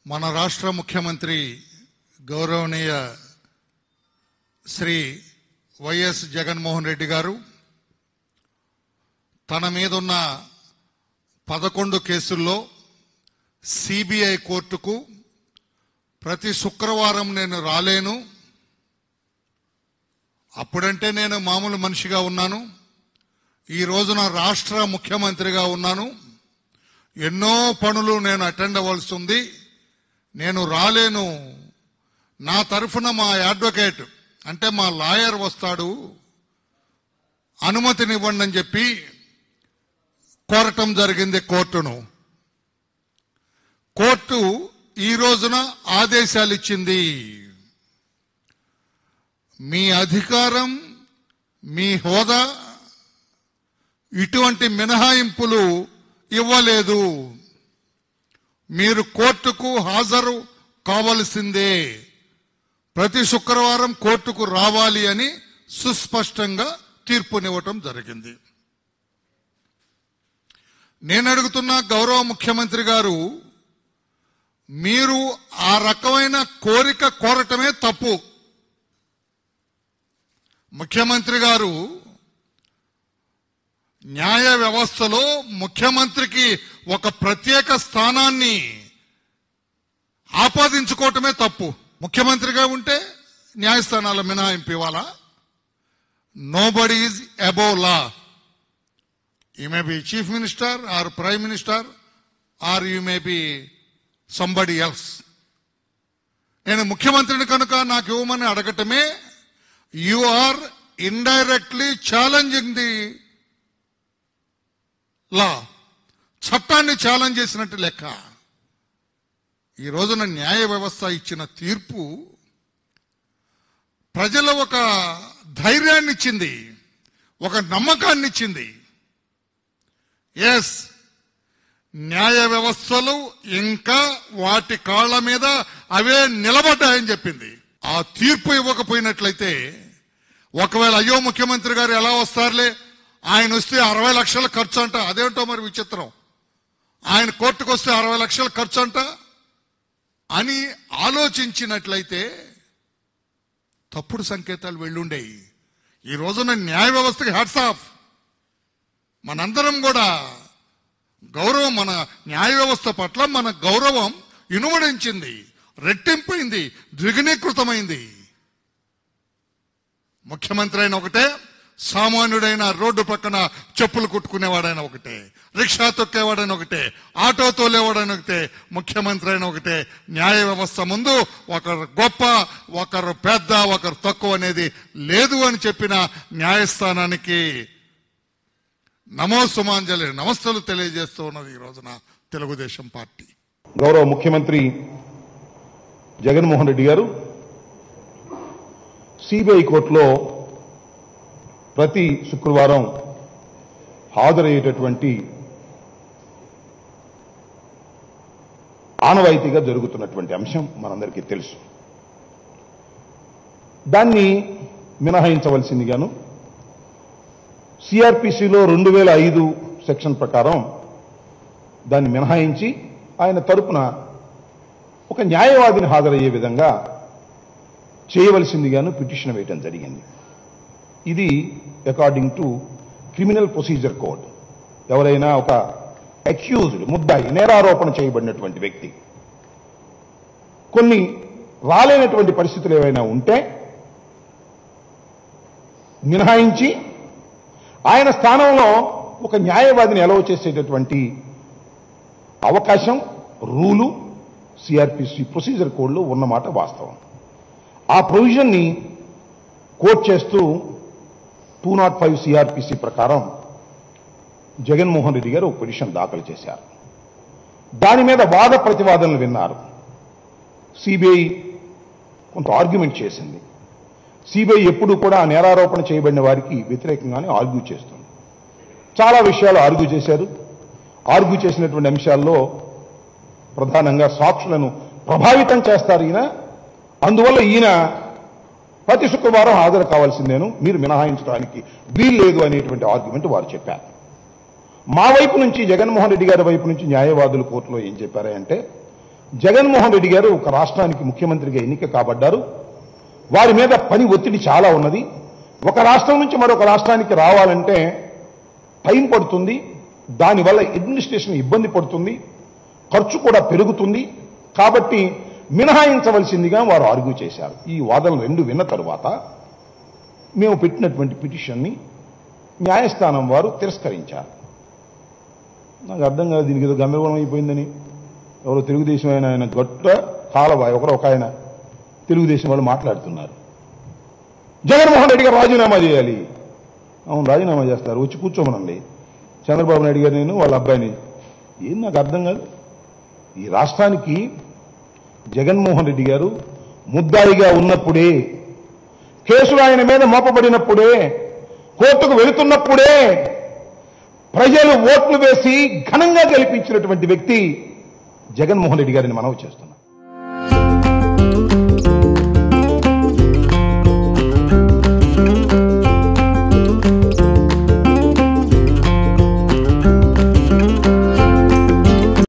మన రాష్ట్ర ముఖ్యమంత్రి గౌరవనీయ శ్రీ వైఎస్ జగన్మోహన్ రెడ్డి గారు తన మీదున్న పదకొండు కేసుల్లో సిబిఐ కోర్టుకు ప్రతి శుక్రవారం నేను రాలేను అప్పుడంటే నేను మామూలు మనిషిగా ఉన్నాను ఈ రోజున రాష్ట్ర ముఖ్యమంత్రిగా ఉన్నాను ఎన్నో పనులు నేను అటెండ్ అవ్వాల్సి ఉంది నేను రాలేను నా తరఫున మా అడ్వకేట్ అంటే మా లాయర్ వస్తాడు అనుమతినివ్వండి అని చెప్పి కోరటం జరిగింది కోర్టును కోర్టు ఈ రోజున ఆదేశాలు ఇచ్చింది మీ అధికారం మీ హోదా ఇటువంటి మినహాయింపులు ఇవ్వలేదు మీరు కోర్టుకు హాజరు కావలసిందే ప్రతి శుక్రవారం కోర్టుకు రావాలి అని సుస్పష్టంగా తీర్పునివ్వటం జరిగింది నేను అడుగుతున్న గౌరవ ముఖ్యమంత్రి గారు మీరు ఆ రకమైన కోరిక కోరటమే తప్పు ముఖ్యమంత్రి గారు న్యాయ వ్యవస్థలో ముఖ్యమంత్రికి ఒక ప్రత్యేక స్థానాన్ని ఆపాదించుకోవటమే తప్పు ముఖ్యమంత్రిగా ఉంటే న్యాయస్థానాల మినహాయింపు ఇవ్వాలా nobody is above law you may be chief minister or prime minister or you may be somebody else నేను ముఖ్యమంత్రిని కనుక నాకు ఇవ్వమని అడగటమే you are indirectly challenging the law చట్టాన్ని ఛాలెంజ్ చేసినట్టు లెక్క ఈ రోజున న్యాయ వ్యవస్థ ఇచ్చిన తీర్పు ప్రజల ఒక ధైర్యాన్ని ఇచ్చింది ఒక నమ్మకాన్ని ఇచ్చింది ఎస్ న్యాయ వ్యవస్థలు ఇంకా వాటి కాళ్ళ మీద అవే నిలబడ్డాయని చెప్పింది ఆ తీర్పు ఇవ్వకపోయినట్లయితే ఒకవేళ అయ్యో ముఖ్యమంత్రి గారు ఎలా వస్తారులే ఆయన వస్తే అరవై లక్షల ఖర్చు అంట అదేంటో మరి విచిత్రం ఆయన కోర్టుకు వస్తే అరవై లక్షల ఖర్చు అంట అని ఆలోచించినట్లయితే తప్పుడు సంకేతాలు వెళ్ళుండేవి ఈ రోజున న్యాయ వ్యవస్థకి హ్యాట్స్ ఆఫ్ మనందరం కూడా గౌరవం మన న్యాయ వ్యవస్థ పట్ల మన గౌరవం ఇనుమడించింది రెట్టింపైంది ద్విగుణీకృతమైంది ముఖ్యమంత్రి అయిన ఒకటే సామాన్యుడైన రోడ్డు పక్కన చెప్పులు కుట్టుకునేవాడైన ఒకటే రిక్షా తొక్కేవాడైన ఒకటే ఆటో తోలేవాడైన ఒకటే ముఖ్యమంత్రి అయిన ఒకటే న్యాయ వ్యవస్థ ముందు ఒకరు గొప్ప ఒకరు పెద్ద ఒకరు తక్కువ అనేది లేదు అని చెప్పిన న్యాయస్థానానికి నమో సుమాంజలి నమస్తలు తెలియజేస్తూ ఉన్నది ఈ రోజున తెలుగుదేశం పార్టీ గౌరవ ముఖ్యమంత్రి జగన్మోహన్ రెడ్డి గారు సిబిఐ కోర్టులో ప్రతి శుక్రవారం హాజరయ్యేటటువంటి ఆనవాయితీగా జరుగుతున్నటువంటి అంశం మనందరికీ తెలుసు దాన్ని మినహాయించవలసిందిగాను సిఆర్పిసిలో రెండు వేల ఐదు సెక్షన్ ప్రకారం దాన్ని మినహాయించి ఆయన తరపున ఒక న్యాయవాదిని హాజరయ్యే విధంగా చేయవలసిందిగాను పిటిషన్ వేయటం జరిగింది ఇది according to criminal procedure code ఎవరైనా ఒక అక్యూజ్డ్ ముద్దాయి నేరారోపణ చేయబడినటువంటి వ్యక్తి కొన్ని రాలేనటువంటి పరిస్థితులు ఏవైనా ఉంటే మినహాయించి ఆయన స్థానంలో ఒక న్యాయవాదిని ఎలవ చేసేటటువంటి అవకాశం రూలు సిఆర్పిసి ప్రొసీజర్ కోడ్లో ఉన్నమాట వాస్తవం ఆ ప్రొవిజన్ని కోట్ చేస్తూ టూ నాట్ ఫైవ్ సిఆర్పిసి ప్రకారం జగన్మోహన్ రెడ్డి గారు ఒక పిటిషన్ దాఖలు చేశారు దాని మీద వాద ప్రతివాదనలు విన్నారు సిబిఐ కొంత ఆర్గ్యుమెంట్ చేసింది సిబిఐ ఎప్పుడు కూడా ఆ నేరారోపణ చేయబడిన వారికి వ్యతిరేకంగానే ఆర్గ్యూ చేస్తుంది చాలా విషయాలు ఆర్గ్యూ చేశారు ఆర్గ్యూ చేసినటువంటి అంశాల్లో ప్రధానంగా సాక్షులను ప్రభావితం చేస్తారు ఈయన అందువల్ల ఈయన ప్రతి శుక్రవారం హాజరు కావాల్సిందేను మీరు మినహాయించడానికి వీలు లేదు అనేటువంటి ఆర్గ్యుమెంట్ వారు చెప్పారు మా వైపు నుంచి జగన్మోహన్ రెడ్డి గారి వైపు నుంచి న్యాయవాదులు కోర్టులో ఏం చెప్పారంటే జగన్మోహన్ రెడ్డి గారు ఒక రాష్ట్రానికి ముఖ్యమంత్రిగా ఎన్నిక కాబడ్డారు వారి మీద పని ఒత్తిడి చాలా ఉన్నది ఒక రాష్ట్రం నుంచి మరొక రాష్ట్రానికి రావాలంటే టైం పడుతుంది దానివల్ల అడ్మినిస్ట్రేషన్ ఇబ్బంది పడుతుంది ఖర్చు కూడా పెరుగుతుంది కాబట్టి మినహాయించవలసిందిగా వారు ఆర్గ్యూ చేశారు ఈ వాదనలు రెండు విన్న తరువాత మేము పెట్టినటువంటి పిటిషన్ని న్యాయస్థానం వారు తిరస్కరించారు నాకు అర్థం కాదు దీనికి ఏదో గందరగోళం అయిపోయిందని ఎవరో తెలుగుదేశం ఆయన ఆయన గొట్ట కాలబాయ్ ఒకరు ఒక ఆయన తెలుగుదేశం వాళ్ళు మాట్లాడుతున్నారు జగన్మోహన్ రెడ్డి గారు రాజీనామా చేయాలి అవును రాజీనామా చేస్తారు వచ్చి కూర్చోమనండి చంద్రబాబు నాయుడు గారు నేను వాళ్ళ అబ్బాయిని ఏం నాకు అర్థం కాదు ఈ రాష్ట్రానికి జగన్మోహన్ రెడ్డి గారు ముద్దాయిగా ఉన్నప్పుడే కేసులు ఆయన మీద మోపబడినప్పుడే కోర్టుకు వెళుతున్నప్పుడే ప్రజలు ఓట్లు వేసి ఘనంగా గెలిపించినటువంటి వ్యక్తి జగన్మోహన్ రెడ్డి గారిని మనవి చేస్తున్నారు